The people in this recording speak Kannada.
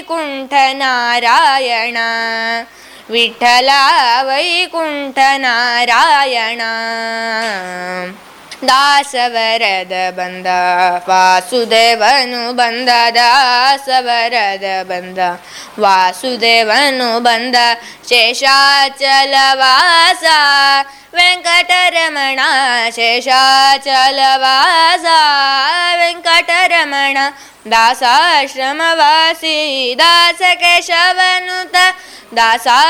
ವೈಕುಂಠ ನಾರಾಯಣ ವಿಠಲ ವೈಕುಂಠ ನಾರಾಯಣ ದಾಸವರದ ಬಂದ ವಾಸುದೇವನು ಬಂದ ದಾಸವರದ ಬಂದ ವಾಸುದೇವನು ಬಂದ ಶೇಷಾಚಲವಾಸ ವೆಂಕಟರಮಣ ಶೇಷಾಚಲವಾಸ ವೆಂಕಟರಮಣ ದಾಸಾಶ್ರಮವಾಸಿ ದಾಸ ಕೇಶವನುತ ದಾಸ